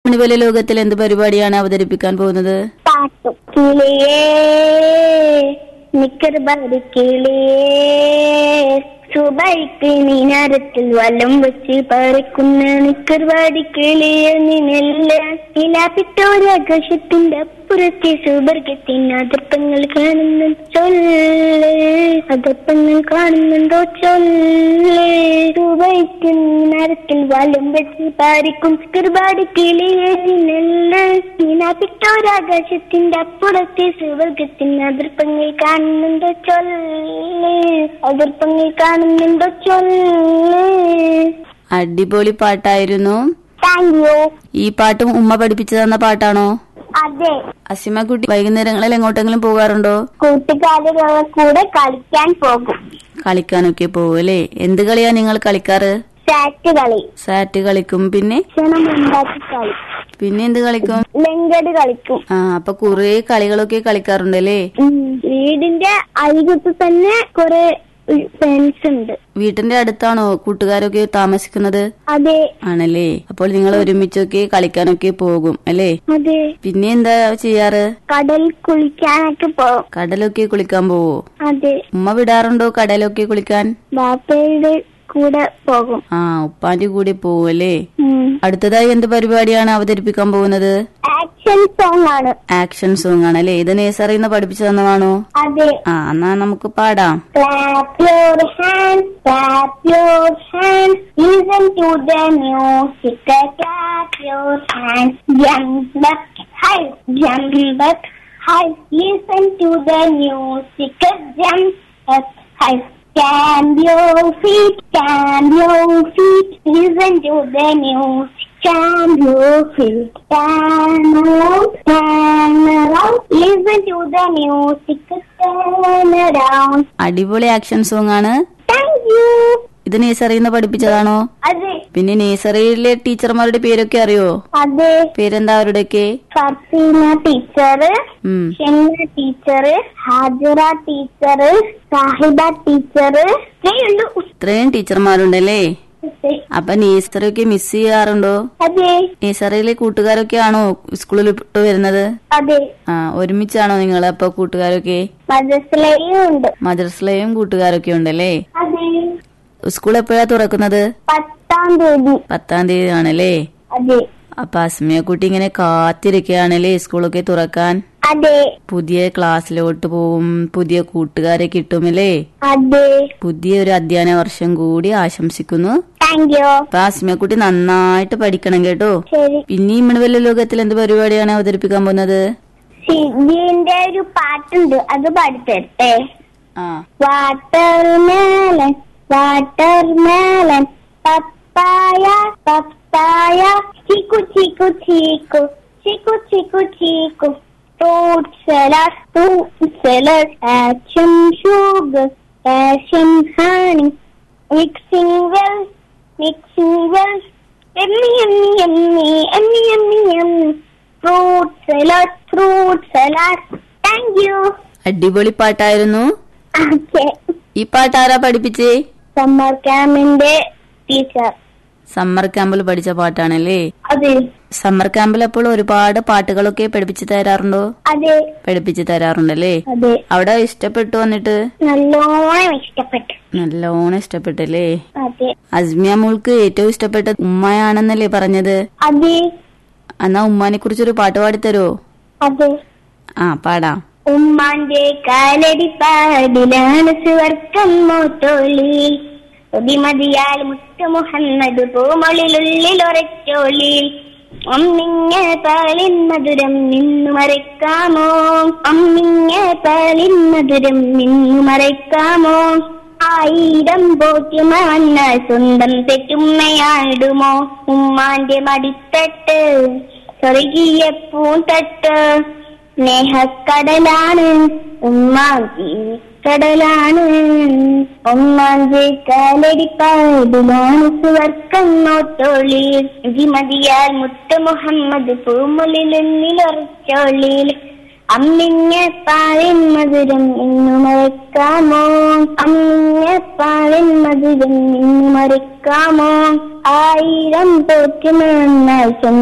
മണിവല ലോകത്തിൽ എന്ത് പരിപാടിയാണ് അവതരിപ്പിക്കാൻ പോകുന്നത് പാട്ടും കിളിയേ നിക്കർ ബാരി കിളിയേ സുബൈക്ക് മിനാരത്തിൽ വലം വെച്ച് പറക്കുന്ന നിക്കർ ബാരി കിളിയെ നിന്നല്ല ഇലാപിട്ടോരാകാശത്തിന്റെ അപ്പുറത്തെ സുബർഗത്തിന് അതിർപ്പങ്ങൾ കാണുന്നു ചൊല്ല് അതിർപ്പങ്ങൾ കാണുന്നുണ്ടോ ചൊല്ല് സുബൈക്ക് മിനാരത്തിൽ വലം വെച്ച് പാരിക്കും നിക്കർബാടി കിളിയെ നിന്നല്ല ഇലാപിട്ടോരാകാശത്തിന്റെ അപ്പുറത്തെ സുവർഗത്തിന് അതിർപ്പങ്ങൾ കാണുന്നുണ്ടോ ചൊല്ല് അതിർപ്പങ്ങൾ കാണുന്നുണ്ടോ ചൊല്ല് അടിപൊളി പാട്ടായിരുന്നു താങ്ക് യു ഈ പാട്ടും ഉമ്മ പഠിപ്പിച്ചു തന്ന പാട്ടാണോ അതെ അസിമക്കുട്ടി വൈകുന്നേരങ്ങളിൽ എങ്ങോട്ടെങ്കിലും പോകാറുണ്ടോ കൂട്ടുകാരുടെ കൂടെ കളിക്കാൻ പോകും കളിക്കാനൊക്കെ പോകും അല്ലേ എന്ത് കളിയാ നിങ്ങൾ കളിക്കാറ് സാറ്റ് കളി സാറ്റ് കളിക്കും പിന്നെ ക്ഷണം ഉണ്ടാക്കി കളി പിന്നെ എന്ത് കളിക്കും ലെങ്കട് കളിക്കും ആ അപ്പൊ കുറെ കളികളൊക്കെ കളിക്കാറുണ്ടല്ലേ ഉം. വീടിന്റെ അരികത്ത് തന്നെ കുറെ ഫ്രണ്ട്സ് ഉണ്ട് വീട്ടിന്റെ അടുത്താണോ കൂട്ടുകാരൊക്കെ താമസിക്കുന്നത് അതെ ആണല്ലേ അപ്പോൾ നിങ്ങൾ ഒരുമിച്ചൊക്കെ കളിക്കാനൊക്കെ പോകും അല്ലേ അതെ പിന്നെ എന്താ ചെയ്യാറ് കടൽ കുളിക്കാനൊക്കെ പോകും കടലൊക്കെ കുളിക്കാൻ പോവോ അതെ ഉമ്മ വിടാറുണ്ടോ കടലൊക്കെ കുളിക്കാൻ ബാപ്പയുടെ കൂടെ പോകും ആ ഉപ്പാന്റെ കൂടെ പോവും അല്ലേ ഉം. അടുത്തതായി എന്ത് പരിപാടിയാണ് അവതരിപ്പിക്കാൻ പോകുന്നത് ആക്ഷൻ സോങ് ആണ് ആക്ഷൻ സോങ് ആണ് അല്ലേ ഇത് നേഴ്സറിന്ന് പഠിപ്പിച്ചു തന്നതാണോ അതെ ആ എന്നാ നമുക്ക് പാടാം Clap your hands, clap your hands, listen to the music. Clap your hands, jump up high, jump up high, listen to the music. Jump up high. Stand your feet, stand your feet, listen to the music. Stand your feet, stand around, stand around, listen to the music. Turn around. അടിപൊളി action song ആണ് Thank you. ഇത് നേഴ്സറിന്ന് പഠിപ്പിച്ചതാണോ അതെ പിന്നെ നേഴ്സറിയിലെ ടീച്ചർമാരുടെ പേരൊക്കെ അറിയോ അതെ പേരെന്താ അവരുടെയൊക്കെ ഫർസീന ടീച്ചർ ഉം Shenna teacher Hajara teacher Sahiba teacher ഇത്രയുള്ളൂ ഇത്രയും ടീച്ചർമാരുണ്ടല്ലേ അപ്പൊ നേഴ്സറിയൊക്കെ മിസ് ചെയ്യാറുണ്ടോ അതെ നേഴ്സറിയിലെ കൂട്ടുകാരൊക്കെ ആണോ സ്കൂളിൽ വിട്ട് വരുന്നത് അതെ ആ ഒരുമിച്ചാണോ നിങ്ങൾ അപ്പൊ കൂട്ടുകാരൊക്കെ മദ്രസയിലും ഉണ്ട് മദ്രസിലെയും കൂട്ടുകാരൊക്കെ ഉണ്ടല്ലേ അതെ സ്കൂൾ എപ്പോഴാ തുറക്കുന്നത് പത്താം തീയതി പത്താം തീയതി ആണല്ലേ അതെ അപ്പൊ അസ്മിയ കുട്ടി ഇങ്ങനെ കാത്തിരിക്കുകയാണല്ലേ സ്കൂളൊക്കെ തുറക്കാൻ അതെ പുതിയ ക്ലാസ്സിലോട്ട് പോവും പുതിയ കൂട്ടുകാരെ കിട്ടുമല്ലേ അതെ പുതിയ ഒരു അധ്യയന വർഷം കൂടി ആശംസിക്കുന്നു താങ്ക് യു അപ്പൊ അസ്മിയക്കുട്ടി നന്നായിട്ട് പഠിക്കണം കേട്ടോ ശരി പിന്നെ ഈ മണിവല്ല ലോകത്തിൽ എന്ത് പരിപാടിയാണ് അവതരിപ്പിക്കാൻ പോകുന്നത് സിജിന്റെ ഒരു പാട്ടുണ്ട് അത് പാടിത്തരട്ടെ ആ watermelon watermelon papaya papaya chikoo chikoo chikoo chikoo chikoo chikoo fruit salad fruit salad action sugar action honey mixing well mixing well yummy yummy yummy yummy yummy yummy fruit salad fruit salad thank you അടിപൊളി പാട്ടായിരുന്നു ഓക്കെ ഈ പാട്ട് ആരാ പഠിപ്പിച്ചേ സമ്മർ ക്യാമ്പിന്റെ ടീച്ചർ സമ്മർ ക്യാമ്പിൽ പഠിച്ച പാട്ടാണല്ലേ അതെ സമ്മർ ക്യാമ്പിൽ അപ്പോൾ ഒരുപാട് പാട്ടുകളൊക്കെ പഠിപ്പിച്ചു തരാറുണ്ടോ അതെ പഠിപ്പിച്ചു തരാറുണ്ടല്ലേ അതെ അവിടെ ഇഷ്ടപ്പെട്ടു വന്നിട്ട് നല്ലോണം ഇഷ്ടപ്പെട്ടു നല്ലോണം ഇഷ്ടപ്പെട്ടല്ലേ അതെ അസ്മിയ മോൾക്ക് ഏറ്റവും ഇഷ്ടപ്പെട്ട ഉമ്മയാണെന്നല്ലേ പറഞ്ഞത് അതെ എന്നാ ഉമ്മാനെ കുറിച്ചൊരു പാട്ട് പാടിത്തരോ അതെ ആ പാടാം ഉമ്മാന്റെ കാലടി പാടിലാണ് സുവർക്കം മോത്തോളി ഒതിമതിയാൽ മുത്ത മുഹമ്മദ് പൂമൊളിലുള്ളിൽ ഉറച്ചോളി അമ്മിങ്ങ പാലിൻ മധുരം നിന്നു മറയ്ക്കാമോ അമ്മിങ്ങ പാലിൻ മധുരം നിന്നു മറയ്ക്കാമോ ആയിരം പോറ്റുമ വന്നാൽ സ്വന്തം തെറ്റുമ്മയായിടുമോ ഉമ്മാന്റെ മടിത്തട്ട് സ്വർഗീയ പൂന്തട്ട് സ്നേഹക്കടലാണ് ഉമ്മാഞ്ചി കടലാണ് ഒന്നാഞ്ചി കാലടിപ്പാടിലാണ് സുവർക്കം നോട്ടോളി വിമതിയാൽ മുത്ത മുഹമ്മദ് പൂമുലിലുള്ളിലുറച്ചോളിൽ അമ്മിഞ്ഞ പാലിൻ മധുരം ഇന്നു മറക്കാമോ അമ്മിഞ്ഞ പാലിൻ മധുരം ഇന്നു മറക്കാമോ ആയിരം പോറ്റുമെന്നാൽ